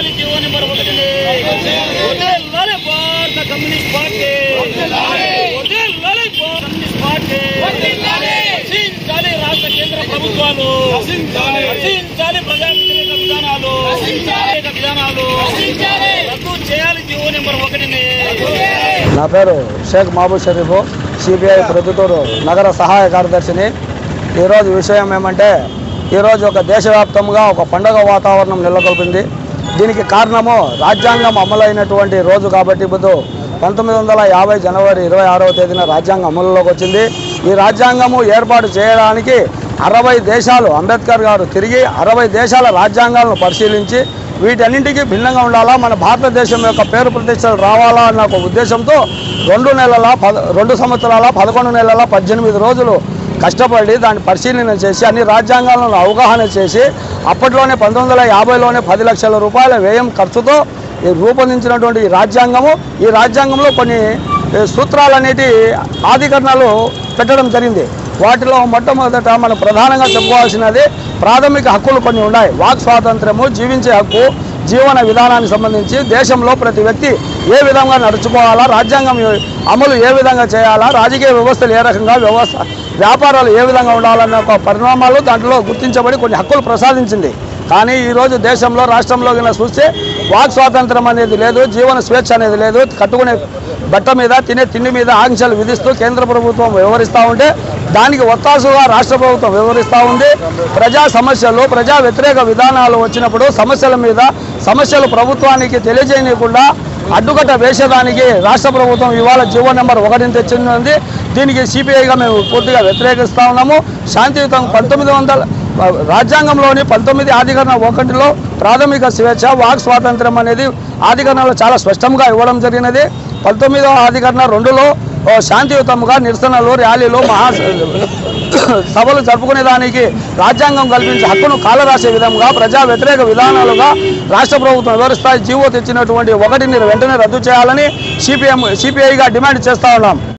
చేయాలి GO number ఒకటిని వదిలాలి భారత కమ్యూనిస్ట్ పార్టీ వదిలాలి భారత కమ్యూనిస్ట్ పార్టీ రక్షించాలి రాష్ట్ర కేంద్ర ప్రభుత్వాలు రక్షించాలి ప్రజా వ్యతిరేక విధానాలు వ్యతిరేక విధానాలు రద్దు చేయాలి జీవో నెంబర్ ఒకటిని నా పేరు షేక్ మహబూబ్ షరీఫ్ సిపిఐ ప్రొద్దుటూరు నగర సహాయ కార్యదర్శిని ఈరోజు విషయం ఏమంటే ఈరోజు ఒక దేశవ్యాప్తంగా ఒక పండగ వాతావరణం నెలకొల్పింది దీనికి కారణము రాజ్యాంగం అమలైనటువంటి రోజు కాబట్టి ఇప్పుడు పంతొమ్మిది వందల యాభై జనవరి ఇరవై ఆరవ తేదీన రాజ్యాంగం అమలులోకి వచ్చింది ఈ రాజ్యాంగము ఏర్పాటు చేయడానికి అరవై దేశాలు అంబేద్కర్ గారు తిరిగి అరవై దేశాల రాజ్యాంగాలను పరిశీలించి వీటన్నింటికి భిన్నంగా ఉండాలా మన భారతదేశం యొక్క పేరు ప్రతిష్టలు రావాలా అన్న ఒక ఉద్దేశంతో రెండు నెలల పద రెండు సంవత్సరాల పదకొండు నెలల పద్దెనిమిది రోజులు కష్టపడి దాన్ని పరిశీలన చేసి అన్ని రాజ్యాంగాలను అవగాహన చేసి అప్పట్లోనే పంతొమ్మిది వందల యాభైలోనే పది లక్షల రూపాయల వ్యయం ఖర్చుతో ఈ రూపొందించినటువంటి ఈ రాజ్యాంగము ఈ రాజ్యాంగంలో కొన్ని ఏ, సూత్రాలు అనేటి ఆధికరణలు పెట్టడం జరిగింది వాటిలో మొట్టమొదట మనం ప్రధానంగా చెప్పుకోవాల్సినది ప్రాథమిక హక్కులు కొన్ని ఉన్నాయి వాక్ స్వాతంత్రము జీవించే హక్కు జీవన విధానానికి సంబంధించి దేశంలో ప్రతి వ్యక్తి ఏ విధంగా నడుచుకోవాలా రాజ్యాంగం ఏ- అమలు ఏ విధంగా చేయాలా రాజకీయ వ్యవస్థలు ఏ రకంగా వ్యవస్థ వ్యాపారాలు ఏ విధంగా ఉండాలన్న ఒక పరిణామాలు దాంట్లో గుర్తించబడి కొన్ని హక్కులు ప్రసాదించింది కానీ ఈరోజు దేశంలో రాష్ట్రంలో కింద చూస్తే వాక్ స్వాతంత్రం అనేది లేదు జీవన స్వేచ్ఛ అనేది లేదు కట్టుకునే బట్ట మీద తినే తిండి మీద ఆంక్షలు విధిస్తూ కేంద్ర ప్రభుత్వం వ్యవహరిస్తూ ఉంటే దానికి ఒత్తాసుగా రాష్ట్ర ప్రభుత్వం వ్యవహరిస్తూ ఉంది ప్రజా సమస్యలు ప్రజా వ్యతిరేక విధానాలు వచ్చినప్పుడు సమస్యల మీద సమస్యలు ప్రభుత్వానికి తెలియజేయకుండా అడ్డుకట్ట వేసేదానికి రాష్ట్ర ప్రభుత్వం ఇవాళ జీవో నెంబర్ ఒకటిని తెచ్చింది దీనికి సిపిఐగా మేము పూర్తిగా వ్యతిరేకిస్తూ ఉన్నాము శాంతియుతం పంతొమ్మిది వందల రాజ్యాంగంలోని పంతొమ్మిది ఆధికరణ ఒకటిలో ప్రాథమిక స్వేచ్ఛ వాక్ స్వాతంత్రం అనేది ఆధికరణలో చాలా స్పష్టంగా ఇవ్వడం జరిగినది పంతొమ్మిదవ ఆధికరణ రెండులో ఓ శాంతియుతంగా నిరసనలు ర్యాలీలు మహా సభలు జరుపుకునేదానికి రాజ్యాంగం కల్పించే హక్కును కాలరాసే విధంగా ప్రజా వ్యతిరేక విధానాలుగా రాష్ట్ర ప్రభుత్వం వివరిస్తాయి జీవో తెచ్చినటువంటి ఒకటిని వెంటనే రద్దు చేయాలని సిపిఎం సిపిఐగా డిమాండ్ చేస్తా ఉన్నాం